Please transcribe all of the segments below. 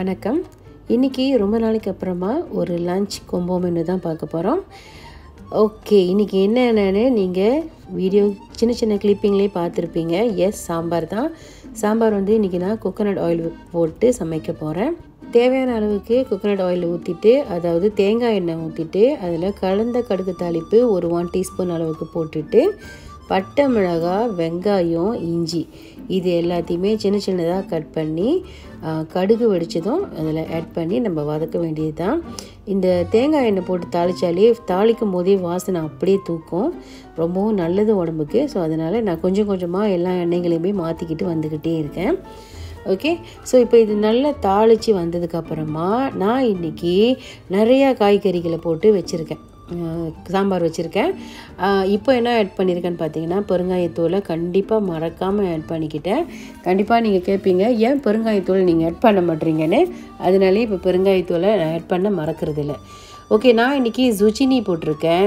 வணக்கம் இன்றைக்கி ரொம்ப நாளைக்கு அப்புறமா ஒரு லஞ்ச் கொம்போ மெனு தான் பார்க்க போகிறோம் ஓகே இன்றைக்கி என்னென்னு நீங்கள் வீடியோ சின்ன சின்ன கிளிப்பிங்லேயே பார்த்துருப்பீங்க எஸ் சாம்பார் தான் சாம்பார் வந்து இன்றைக்கி நான் கோகோனட் ஆயில் போட்டு சமைக்க போகிறேன் தேவையான அளவுக்கு கோகோனட் ஆயில் ஊற்றிட்டு அதாவது தேங்காய் எண்ணெய் ஊற்றிட்டு அதில் கலந்த கடுகு தாளிப்பு ஒரு ஒன் டீஸ்பூன் அளவுக்கு போட்டுட்டு பட்டை மிளகாய் வெங்காயம் இஞ்சி இது எல்லாத்தையுமே சின்ன சின்னதாக கட் பண்ணி கடுகு வெடிச்சதும் அதில் ஆட் பண்ணி நம்ம வதக்க வேண்டியது தான் இந்த தேங்காய் எண்ணெய் போட்டு தாளித்தாலே தாளிக்கும் போதே வாசனை அப்படியே தூக்கும் ரொம்பவும் நல்லது உடம்புக்கு ஸோ அதனால் நான் கொஞ்சம் கொஞ்சமாக எல்லா எண்ணெய்களையுமே மாற்றிக்கிட்டு வந்துக்கிட்டே இருக்கேன் ஓகே ஸோ இப்போ இது நல்லா தாளித்து வந்ததுக்கப்புறமா நான் இன்றைக்கி நிறையா காய்கறிகளை போட்டு வச்சுருக்கேன் சாம்பார் வச்சுருக்கேன் இப்போ என்ன ஆட் பண்ணியிருக்கேன்னு பார்த்தீங்கன்னா பெருங்காயத்தூளை கண்டிப்பாக மறக்காமல் ஆட் பண்ணிக்கிட்டேன் கண்டிப்பாக நீங்கள் கேட்பீங்க ஏன் பெருங்காயத்தூள் நீங்கள் ஆட் பண்ண மாட்டீங்கன்னு அதனாலே இப்போ பெருங்காயத்தூளை ஆட் பண்ண மறக்கிறதில்ல ஓகே நான் இன்றைக்கி zucchini போட்டிருக்கேன்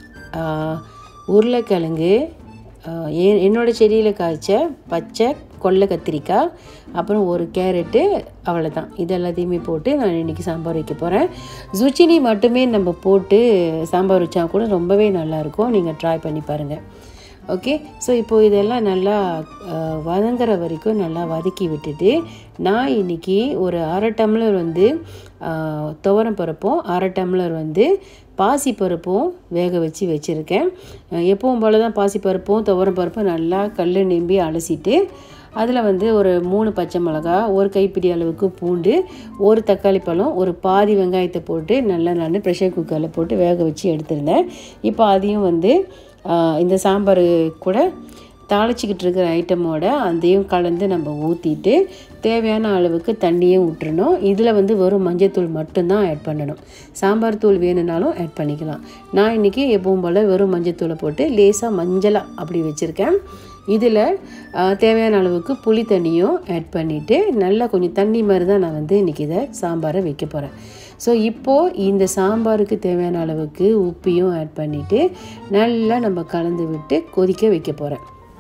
உருளைக்கிழங்கு என் என்னோடய செடியில் காய்ச்ச பச்சை கொல்லை கத்திரிக்காய் அப்புறம் ஒரு கேரட்டு அவ்வளோதான் இது எல்லாத்தையுமே போட்டு நான் இன்றைக்கி சாம்பார் வைக்க போகிறேன் zucchini மட்டுமே நம்ம போட்டு சாம்பார் வச்சா கூட ரொம்பவே நல்லாயிருக்கும் நீங்கள் ட்ரை பண்ணி பாருங்கள் ஓகே ஸோ இப்போது இதெல்லாம் நல்லா வதங்குற வரைக்கும் நல்லா வதக்கி விட்டுட்டு நான் இன்றைக்கி ஒரு அரை டம்ளர் வந்து துவரம் பருப்பும் அரை டம்ளர் வந்து பாசி பருப்பும் வேக வச்சு வச்சுருக்கேன் எப்பவும் போல் தான் பாசி பருப்பும் துவரம் பருப்பும் நல்லா கல் நம்பி அலசிட்டு அதில் வந்து ஒரு மூணு பச்சை மிளகா ஒரு கைப்பிடி அளவுக்கு பூண்டு ஒரு தக்காளி பழம் ஒரு பாதி வெங்காயத்தை போட்டு நல்லா நான் ப்ரெஷர் குக்கரில் போட்டு வேக வச்சு எடுத்திருந்தேன் இப்போ அதையும் வந்து இந்த சாம்பார் கூட தாளிச்சிக்கிட்டு இருக்கிற ஐட்டமோட அதையும் கலந்து நம்ம ஊற்றிட்டு தேவையான அளவுக்கு தண்ணியும் விட்டுறணும் இதில் வந்து வெறும் மஞ்சத்தூள் மட்டும்தான் ஆட் பண்ணணும் சாம்பார் தூள் வேணும்னாலும் ஆட் பண்ணிக்கலாம் நான் இன்றைக்கி எப்பவும் போல் வெறும் மஞ்சத்தூளை போட்டு லேசாக மஞ்சளாக அப்படி வச்சுருக்கேன் இதில் தேவையான அளவுக்கு புளி தண்ணியும் ஆட் பண்ணிவிட்டு நல்லா கொஞ்சம் தண்ணி மாதிரி தான் நான் வந்து இன்றைக்கி இதை சாம்பாரை வைக்க போகிறேன் ஸோ இப்போது இந்த சாம்பாருக்கு தேவையான அளவுக்கு உப்பையும் ஆட் பண்ணிவிட்டு நல்லா நம்ம கலந்து விட்டு கொதிக்க வைக்க போகிறேன்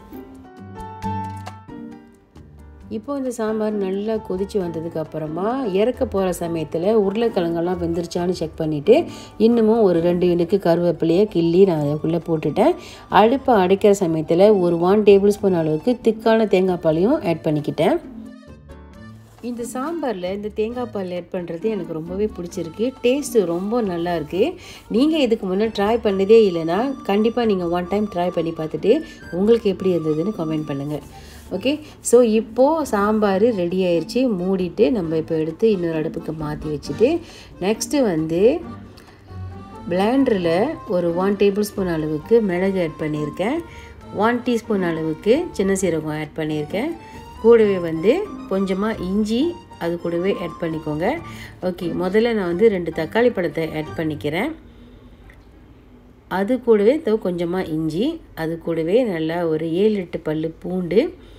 இப்போ இந்த சாம்பார் நல்லா கொதித்து வந்ததுக்கு அப்புறமா இறக்க போகிற சமயத்தில் உருளைக்கிழங்கெல்லாம் வெந்துருச்சான்னு செக் பண்ணிவிட்டு இன்னமும் ஒரு ரெண்டு இனுக்கு கருவேப்பிலையை கிள்ளி நான் அதுக்குள்ளே போட்டுட்டேன் அடுப்பை அடைக்கிற சமயத்தில் ஒரு ஒன் டேபிள் ஸ்பூன் அளவுக்கு திக்கான தேங்காய் பாலையும் ஆட் பண்ணிக்கிட்டேன் இந்த சாம்பாரில் இந்த தேங்காய் பால் ஆட் பண்ணுறது எனக்கு ரொம்பவே பிடிச்சிருக்கு டேஸ்ட்டு ரொம்ப நல்லா இருக்குது நீங்கள் இதுக்கு முன்னே ட்ரை பண்ணதே இல்லைன்னா கண்டிப்பாக நீங்கள் ஒன் டைம் ட்ரை பண்ணி பார்த்துட்டு உங்களுக்கு எப்படி இருந்ததுன்னு கமெண்ட் பண்ணுங்கள் ஓகே ஸோ இப்போது சாம்பார் ரெடி ஆயிடுச்சு மூடிட்டு நம்ம இப்போ எடுத்து இன்னொரு அடுப்புக்கு மாற்றி வச்சுட்டு நெக்ஸ்ட்டு வந்து பிளேண்டரில் ஒரு ஒன் டேபிள் ஸ்பூன் அளவுக்கு மிளகு ஆட் பண்ணியிருக்கேன் ஒன் டீஸ்பூன் அளவுக்கு சின்ன சீரகம் ஆட் பண்ணியிருக்கேன் கூடவே வந்து கொஞ்சமாக இஞ்சி அது கூடவே ஆட் பண்ணிக்கோங்க ஓகே முதல்ல நான் வந்து ரெண்டு தக்காளி பழத்தை ஆட் பண்ணிக்கிறேன் அது கூடவே கொஞ்சமாக இஞ்சி அது கூடவே நல்லா ஒரு ஏழு எட்டு பல் பூண்டு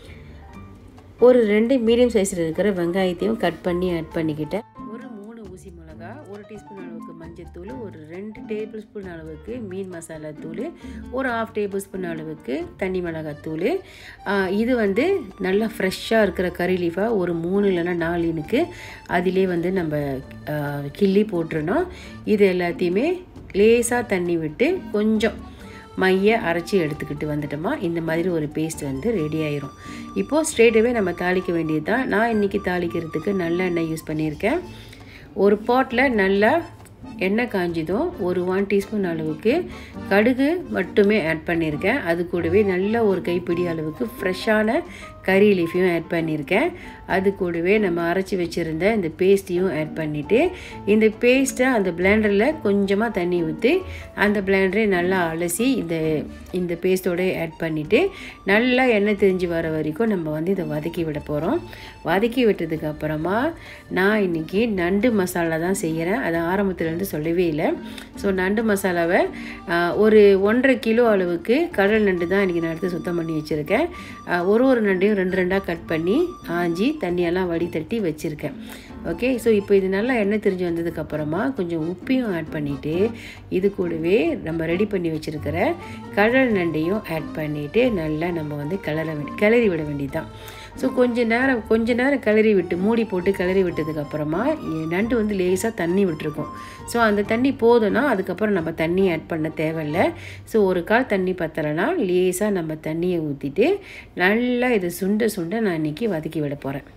ஒரு ரெண்டு மீடியம் சைஸில் இருக்கிற வெங்காயத்தையும் கட் பண்ணி ஆட் பண்ணிக்கிட்டேன் ஒரு மூணு ஊசி மிளகா ஒரு டீஸ்பூன் அளவுக்கு மஞ்சத்தூள் ஒரு ரெண்டு டேபிள் ஸ்பூன் அளவுக்கு மீன் மசாலா தூள் ஒரு ஆஃப் டேபிள் ஸ்பூன் அளவுக்கு தண்ணி மிளகாய் தூள் இது வந்து நல்லா ஃப்ரெஷ்ஷாக இருக்கிற கறி லீஃபாக ஒரு மூணு இல்லைன்னா நாலு இனுக்கு அதிலே வந்து நம்ம கிள்ளி போட்டுருணும் இது எல்லாத்தையுமே லேசாக தண்ணி விட்டு கொஞ்சம் மைய அரைச்சி எடுத்துக்கிட்டு வந்துட்டோமா இந்த மாதிரி ஒரு பேஸ்ட் வந்து ரெடி ஆயிரும் இப்போது ஸ்ட்ரெயிட்டாகவே நம்ம தாளிக்க வேண்டியது தான் நான் இன்றைக்கி தாளிக்கிறதுக்கு நல்ல எண்ணெய் யூஸ் பண்ணியிருக்கேன் ஒரு பாட்டில் நல்லா எண்ணெய் காஞ்சதும் ஒரு ஒன் டீஸ்பூன் அளவுக்கு கடுகு மட்டுமே ஆட் பண்ணியிருக்கேன் அது கூடவே நல்ல ஒரு கைப்பிடி அளவுக்கு ஃப்ரெஷ்ஷான கறி லீஃபையும் ஆட் பண்ணியிருக்கேன் அது கூடவே நம்ம அரைச்சி வச்சுருந்த இந்த பேஸ்ட்டையும் ஆட் பண்ணிவிட்டு இந்த பேஸ்ட்டை அந்த பிளேண்டரில் கொஞ்சமாக தண்ணி ஊற்றி அந்த பிளேண்டரை நல்லா அலசி இந்த இந்த பேஸ்ட்டோட ஆட் பண்ணிவிட்டு நல்லா எண்ணெய் தெரிஞ்சு வர வரைக்கும் நம்ம வந்து இதை வதக்கி விட போகிறோம் வதக்கி விட்டதுக்கு அப்புறமா நான் இன்றைக்கி நண்டு மசாலா தான் செய்கிறேன் அது ஆரம்பத்துலேருந்து சொல்லவே இல்லை ஸோ நண்டு மசாலாவை ஒரு ஒன்றரை கிலோ அளவுக்கு கடல் நண்டு தான் இன்றைக்கி நான் எடுத்து சுத்தம் பண்ணி வச்சுருக்கேன் ஒரு ஒரு நண்டையும் ரெண்டு ரெண்டாக கட் பண்ணி ஆஞ்சி தண்ணியெல்லாம் வடித்தட்டி வச்சுருக்கேன் ஓகே ஸோ இப்போ இது நல்லா எண்ணெய் தெரிஞ்சு வந்ததுக்கப்புறமா கொஞ்சம் உப்பையும் ஆட் பண்ணிவிட்டு இது கூடவே நம்ம ரெடி பண்ணி வச்சுருக்கிற கடல் நண்டையும் ஆட் பண்ணிவிட்டு நல்லா நம்ம வந்து கிளற கிளறி விட வேண்டியதுதான் ஸோ கொஞ்ச நேரம் கொஞ்ச நேரம் கிளறி விட்டு மூடி போட்டு கிளறி விட்டதுக்கப்புறமா நண்டு வந்து லேசாக தண்ணி விட்டுருக்கோம் ஸோ அந்த தண்ணி போதும்னா அதுக்கப்புறம் நம்ம தண்ணி ஆட் பண்ண தேவையில்ல ஸோ ஒரு கால் தண்ணி பத்தலைன்னா லேசாக நம்ம தண்ணியை ஊற்றிட்டு நல்லா இதை சுண்ட சுண்ட நான் இன்றைக்கி வதக்கி விட போகிறேன்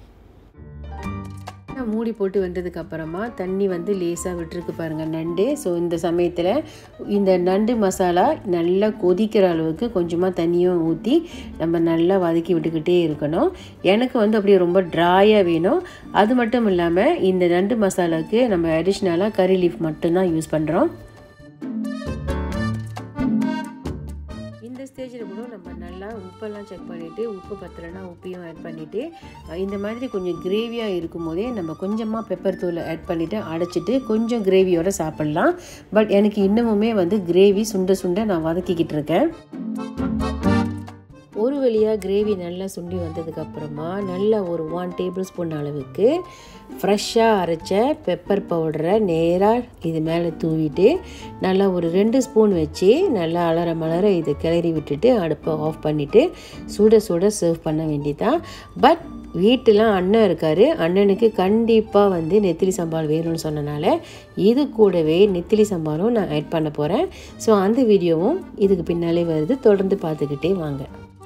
மூடி போட்டு வந்ததுக்கு அப்புறமா தண்ணி வந்து லேசாக விட்டுருக்கு பாருங்கள் நண்டு ஸோ இந்த சமயத்தில் இந்த நண்டு மசாலா நல்லா கொதிக்கிற அளவுக்கு கொஞ்சமாக தண்ணியும் ஊற்றி நம்ம நல்லா வதக்கி விட்டுக்கிட்டே இருக்கணும் எனக்கு வந்து அப்படியே ரொம்ப ட்ராயாக வேணும் அது மட்டும் இல்லாமல் இந்த நண்டு மசாலாவுக்கு நம்ம அடிஷ்னலாக கறி லீஃப் மட்டும்தான் யூஸ் பண்ணுறோம் இந்த ஸ்டேஜில் கூட நம்ம நல்லா உப்பெல்லாம் செக் பண்ணிவிட்டு உப்பு பத்தலைன்னா உப்பையும் ஆட் பண்ணிவிட்டு இந்த மாதிரி கொஞ்சம் கிரேவியாக இருக்கும் போதே நம்ம கொஞ்சமாக பெப்பர் தூளை ஆட் பண்ணிவிட்டு அடைச்சிட்டு கொஞ்சம் கிரேவியோடு சாப்பிட்லாம் பட் எனக்கு இன்னமுமே வந்து கிரேவி சுண்ட சுண்ட நான் வதக்கிக்கிட்டு இருக்கேன் ஒரு வழியாக கிரேவி நல்லா சுண்டி வந்ததுக்கப்புறமா நல்லா ஒரு ஒன் டேபிள் ஸ்பூன் அளவுக்கு ஃப்ரெஷ்ஷாக அரைச்ச பெப்பர் பவுடரை நேராக இது மேலே தூவிட்டு நல்லா ஒரு ரெண்டு ஸ்பூன் வச்சு நல்லா அலற மலர இதை கிளறி விட்டுட்டு அடுப்பை ஆஃப் பண்ணிவிட்டு சுட சுட சர்வ் பண்ண வேண்டியதான் பட் வீட்டிலாம் அண்ணன் இருக்கார் அண்ணனுக்கு கண்டிப்பாக வந்து நெத்திலி சம்பால் வேணும்னு சொன்னனால இது கூடவே நெத்திலி சம்பாலும் நான் ஆட் பண்ண போகிறேன் ஸோ அந்த வீடியோவும் இதுக்கு பின்னாலே வருது தொடர்ந்து பார்த்துக்கிட்டே வாங்க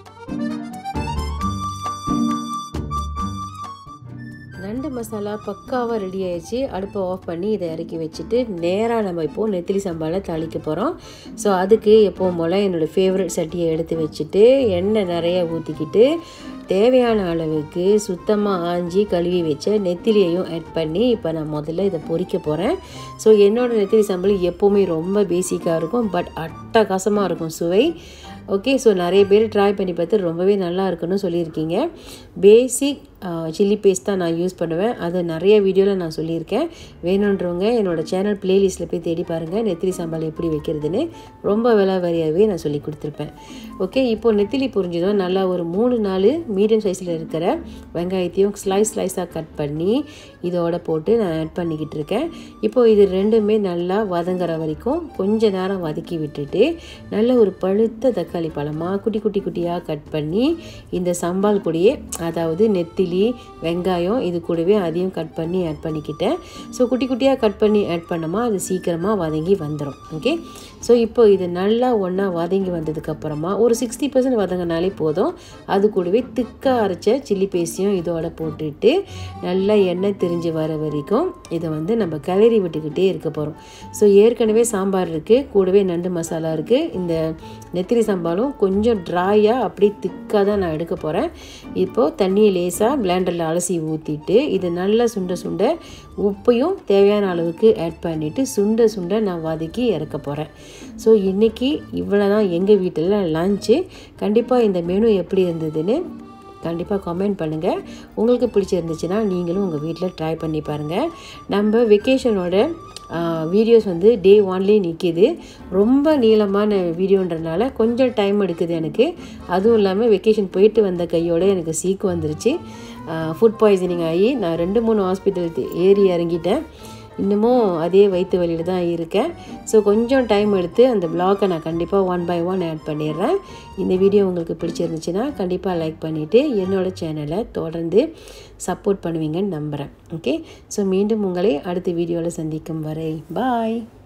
நண்டு மசாலா பக்காவாக ரெடி ஆயிடுச்சு அடுப்பை ஆஃப் பண்ணி இதை இறக்கி வச்சுட்டு நேராக நம்ம இப்போது நெத்திலி சம்பாலை தாளிக்க போகிறோம் ஸோ அதுக்கு எப்போவும் போல் என்னோடய ஃபேவரட் சட்டியை எடுத்து வச்சுட்டு எண்ணெய் நிறைய ஊற்றிக்கிட்டு தேவையான அளவுக்கு சுத்தமாக ஆஞ்சி கழுவி வச்ச நெத்திலியையும் ஆட் பண்ணி இப்போ நான் முதல்ல இதை பொரிக்க போகிறேன் ஸோ என்னோடய நெத்திலி சம்பளம் எப்போவுமே ரொம்ப பேசிக்காக இருக்கும் பட் அட்டகாசமாக இருக்கும் சுவை ஓகே ஸோ நிறைய பேர் ட்ரை பண்ணி பார்த்து ரொம்பவே நல்லா இருக்குன்னு சொல்லியிருக்கீங்க பேசிக் சில்லி பேஸ்ட் தான் நான் யூஸ் பண்ணுவேன் அது நிறைய வீடியோவில் நான் சொல்லியிருக்கேன் வேணுன்றவங்க என்னோடய சேனல் ப்ளேலிஸ்ட்டில் போய் தேடி பாருங்கள் நெத்திலி சாம்பால் எப்படி வைக்கிறதுன்னு ரொம்ப விலை வரியாகவே நான் சொல்லி கொடுத்துருப்பேன் ஓகே இப்போது நெத்திலி புரிஞ்சதும் நல்லா ஒரு மூணு நாலு மீடியம் சைஸில் இருக்கிற வெங்காயத்தையும் ஸ்லைஸ் ஸ்லைஸாக கட் பண்ணி இதோட போட்டு நான் ஆட் பண்ணிக்கிட்டு இருக்கேன் இப்போது இது ரெண்டுமே நல்லா வதங்குற வரைக்கும் கொஞ்ச நேரம் வதக்கி விட்டுட்டு நல்ல ஒரு பழுத்த தக்காளி பழமாக குட்டி குட்டி குட்டியாக கட் பண்ணி இந்த சம்பால் கூடயே அதாவது நெத்திலி வெங்காயம் இது கூடவே அதையும் கட் பண்ணி ஆட் பண்ணிக்கிட்டேன் ஸோ குட்டி குட்டியாக கட் பண்ணி ஆட் பண்ணோமா அது சீக்கிரமாக வதங்கி வந்துடும் ஓகே ஸோ இப்போ இது நல்லா ஒன்றா வதங்கி வந்ததுக்கப்புறமா ஒரு சிக்ஸ்டி பர்சன்ட் வதங்கினாலே போதும் அது கூடவே திக்காக அரைச்ச சில்லி பேஸ்டையும் இதோட போட்டுட்டு நல்லா எண்ணெய் திரிஞ்சு வர வரைக்கும் இதை வந்து நம்ம கிளறி விட்டுக்கிட்டே இருக்க போகிறோம் ஸோ ஏற்கனவே சாம்பார் இருக்குது கூடவே நண்டு மசாலா இருக்குது இந்த நெத்திரி சாம்பாரும் கொஞ்சம் ட்ராயாக அப்படியே திக்காக தான் நான் எடுக்க போகிறேன் இப்போது தண்ணியை லேசாக பிளேண்டரில் அலசி ஊற்றிட்டு இது நல்லா சுண்ட சுண்ட உப்பையும் தேவையான அளவுக்கு ஆட் பண்ணிவிட்டு சுண்ட சுண்ட நான் வதக்கி இறக்க போகிறேன் ஸோ இன்றைக்கி இவ்வளோ தான் எங்கள் வீட்டில் லஞ்சு கண்டிப்பாக இந்த மெனு எப்படி இருந்ததுன்னு கண்டிப்பாக கமெண்ட் பண்ணுங்கள் உங்களுக்கு பிடிச்சிருந்துச்சுன்னா நீங்களும் உங்கள் வீட்டில் ட்ரை பண்ணி பாருங்கள் நம்ம வெக்கேஷனோட வீடியோஸ் வந்து டே ஒன்லேயே நிற்கிது ரொம்ப நீளமான வீடியோன்றனால கொஞ்சம் டைம் எடுக்குது எனக்கு அதுவும் இல்லாமல் வெக்கேஷன் போயிட்டு வந்த கையோடு எனக்கு சீக்கு வந்துருச்சு ஃபுட் பாய்சனிங் ஆகி நான் ரெண்டு மூணு ஹாஸ்பிட்டல் ஏறி இறங்கிட்டேன் இன்னமும் அதே வயிற்று வழியில் தான் இருக்கேன் ஸோ கொஞ்சம் டைம் எடுத்து அந்த பிளாகை நான் கண்டிப்பாக ஒன் பை ஒன் ஆட் பண்ணிடுறேன் இந்த வீடியோ உங்களுக்கு பிடிச்சிருந்துச்சுன்னா கண்டிப்பாக லைக் பண்ணிவிட்டு என்னோடய சேனலை தொடர்ந்து சப்போர்ட் பண்ணுவீங்கன்னு நம்புகிறேன் ஓகே ஸோ மீண்டும் உங்களை அடுத்த வீடியோவில் சந்திக்கும் வரை பாய்